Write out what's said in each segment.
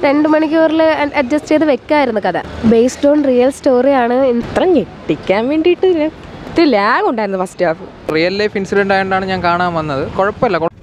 രണ്ട് മണിക്കൂറിൽ അഡ്ജസ്റ്റ് ചെയ്ത് വെക്കായിരുന്നു കഥ ബേസ്ഡ് ഓൺ റിയൽ സ്റ്റോറിയാണ് അത്ര ഞെട്ടിക്കാൻ വേണ്ടിയിട്ട് ഇത് ലാഗ് ഉണ്ടായിരുന്നു first half real life incident ആയതുകൊണ്ടാണ് ഞാൻ കാണാൻ വന്നത് കുഴപ്പമില്ല കുഴ-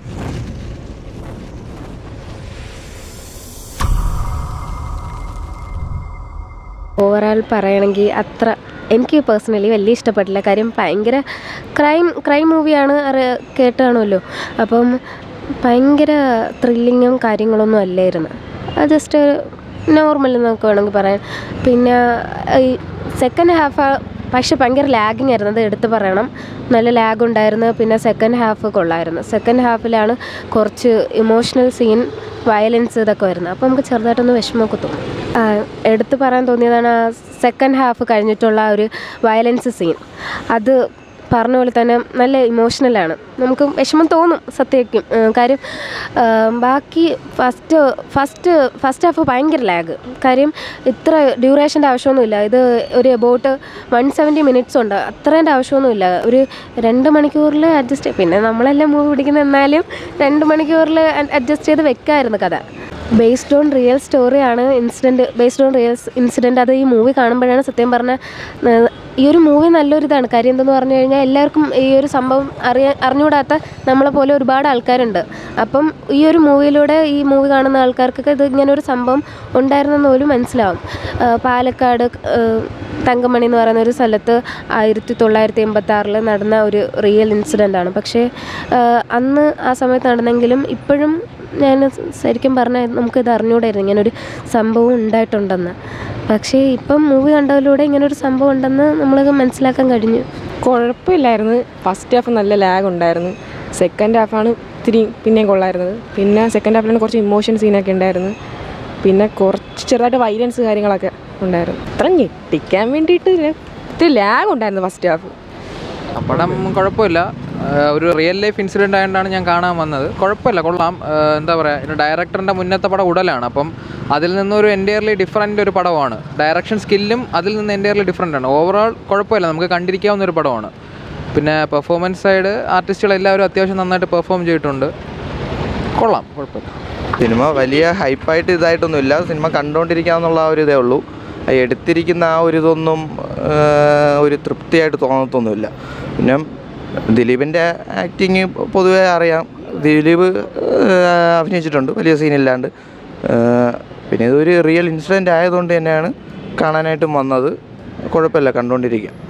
ഓവറാൾ പറയണമെങ്കിൽ അത്ര എനിക്ക് പേഴ്സണലി വലിയ ഇഷ്ടപ്പെട്ടില്ല കാര്യം ഭയങ്കര ക്രൈം ക്രൈം മൂവിയാണ് അറി കേട്ടാണല്ലോ അപ്പം ഭയങ്കര ത്രില്ലിങ്ങും കാര്യങ്ങളൊന്നും അല്ലായിരുന്നു അത് ജസ്റ്റ് നോർമൽ എന്നൊക്കെ വേണമെങ്കിൽ പറയാം പിന്നെ ഈ സെക്കൻഡ് ഹാഫ് പക്ഷെ ഭയങ്കര ലാഗിങ് ആയിരുന്നു അത് എടുത്ത് പറയണം നല്ല ലാഗ് ഉണ്ടായിരുന്നു പിന്നെ സെക്കൻഡ് ഹാഫ് കൊള്ളായിരുന്നു സെക്കൻഡ് ഹാഫിലാണ് കുറച്ച് ഇമോഷണൽ സീൻ വയലൻസ് ഇതൊക്കെ വരുന്നത് അപ്പോൾ നമുക്ക് ചെറുതായിട്ടൊന്ന് വിഷമമൊക്കെ തോന്നും ആ, എടുത്തു പറയാൻ തോന്നിയതാണ് ആ സെക്കൻഡ് ഹാഫ് കഴിഞ്ഞിട്ടുള്ള ആ ഒരു വയലൻസ് സീൻ അത് പറഞ്ഞ പോലെ തന്നെ നല്ല ഇമോഷണലാണ് നമുക്ക് വിഷമം തോന്നും സത്യമായിരിക്കും ഏഹ് കാര്യം ഏഹ് ബാക്കി ഫസ്റ്റ് ഫസ്റ്റ് ഫസ്റ്റ് ഹാഫ് ഭയങ്കര ലാഗ് കാര്യം ഇത്ര ഡ്യൂറേഷൻ്റെ ആവശ്യമൊന്നുമില്ല ഇത് ഒരു എബൌട്ട് വൺ സെവൻറ്റി മിനിറ്റ്സ് ഉണ്ട് അത്രേൻ്റെ ആവശ്യമൊന്നുമില്ല ഒരു രണ്ട് മണിക്കൂറിൽ അഡ്ജസ്റ്റ് പിന്നെ നമ്മളെല്ലാം മൂവി പിടിക്കുന്ന എന്നാലും രണ്ട് മണിക്കൂറിൽ അഡ്ജസ്റ്റ് ചെയ്ത് വെക്കായിരുന്നു കഥ ബേസ്ഡ് ഓൺ റിയൽ സ്റ്റോറിയാണ് incident based on real incident അത് ഈ മൂവി കാണുമ്പോഴാണ് സത്യം പറഞ്ഞ ഈ ഒരു മൂവി നല്ലൊരു ഇതാണ് കാര്യം എന്തെന്ന് പറഞ്ഞു കഴിഞ്ഞാൽ എല്ലാവർക്കും ഈ ഒരു സംഭവം അറിയാൻ അറിഞ്ഞുകൂടാത്ത നമ്മളെ പോലെ ഒരുപാട് ആൾക്കാരുണ്ട് അപ്പം ഈ ഒരു മൂവിയിലൂടെ ഈ മൂവി കാണുന്ന ആൾക്കാർക്കൊക്കെ ഇത് ഇങ്ങനെ ഒരു സംഭവം ഉണ്ടായിരുന്നെന്ന് പോലും മനസ്സിലാവും ആ, പാലക്കാട് ആ, തങ്കമണി എന്ന് പറയുന്ന ഒരു സ്ഥലത്ത് ആയിരത്തി തൊള്ളായിരത്തി എൺപത്തി ആറിൽ നടന്ന ഒരു റിയൽ ഇൻസിഡൻ്റ് ആണ് പക്ഷേ ആ, അന്ന് ആ സമയത്ത് നടന്നെങ്കിലും ഇപ്പോഴും ഞാൻ ശരിക്കും പറഞ്ഞാൽ നമുക്കിത് അറിഞ്ഞുകൂടായിരുന്നു ഇങ്ങനൊരു സംഭവം ഉണ്ടായിട്ടുണ്ടെന്ന് പക്ഷേ ഇപ്പം മൂവി കണ്ടതിലൂടെ ഇങ്ങനൊരു സംഭവം ഉണ്ടെന്ന് നമ്മളത് മനസ്സിലാക്കാൻ കഴിഞ്ഞു കുഴപ്പമില്ലായിരുന്നു ഫസ്റ്റ് ഹാഫ് നല്ല ലാഗ് ഉണ്ടായിരുന്നു സെക്കൻഡ് ഹാഫാണ് ഇത്തിരി പിന്നെയും കൊള്ളായിരുന്നത് പിന്നെ സെക്കൻഡ് ഹാഫിലാണ് കുറച്ച് ഇമോഷൻ സീനൊക്കെ ഉണ്ടായിരുന്നു പിന്നെ കുറച്ച് ചെറുതായിട്ട് വൈലൻസ് കാര്യങ്ങളൊക്കെ ഉണ്ടായിരുന്നു അത്ര ഞെട്ടിക്കാൻ വേണ്ടിയിട്ട് ഇത് ലാഗ് ഉണ്ടായിരുന്നു ഫസ്റ്റ് ഹാഫ് പടം കുഴപ്പമില്ല ആ, ഒരു റിയൽ ലൈഫ് ഇൻസിഡൻ്റ് ആയതുകൊണ്ടാണ് ഞാൻ കാണാൻ വന്നത് കുഴപ്പമില്ല കൊള്ളാം ആ, എന്താ പറയുക ഇതിൻ്റെ ഡയറക്ടറിൻ്റെ മുന്നത്തെ പടം ഉടലാണ് അപ്പം അതിൽ നിന്നൊരു എൻറ്റയർലി ഡിഫറെൻ്റ് ഒരു പടമാണ് ഡയറക്ഷൻ സ്കില്ലും അതിൽ നിന്ന് എൻറ്റയർലി ഡിഫറെൻ്റ് ആണ് ഓവറോൾ കുഴപ്പമില്ല നമുക്ക് കണ്ടിരിക്കാവുന്ന ഒരു പടമാണ് പിന്നെ പെർഫോമൻസ് സൈഡ് ആർട്ടിസ്റ്റുകൾ എല്ലാവരും അത്യാവശ്യം നന്നായിട്ട് പെർഫോം ചെയ്തിട്ടുണ്ട് കൊള്ളാം കുഴപ്പമില്ല സിനിമ വലിയ ഹൈപ്പായിട്ട് ഇതായിട്ടൊന്നുമില്ല സിനിമ കണ്ടുകൊണ്ടിരിക്കാന്നുള്ള ആ ഒരു ഇതേ ഉള്ളൂ ആ എടുത്തിരിക്കുന്ന ആ ഒരു ഇതൊന്നും ആ, ഒരു തൃപ്തിയായിട്ട് തോന്നത്തൊന്നുമില്ല പിന്നെ ദിലീപിൻ്റെ ആക്ടിങ് പൊതുവേ അറിയാം ദിലീപ് ആ, അഭിനയിച്ചിട്ടുണ്ട് വലിയ സീനില്ലാണ്ട് ആ, പിന്നെ ഇതൊരു റിയൽ ഇൻസിഡൻ്റ് ആയതുകൊണ്ട് തന്നെയാണ് കാണാനായിട്ടും വന്നത് കുഴപ്പമില്ല കണ്ടുകൊണ്ടിരിക്കാം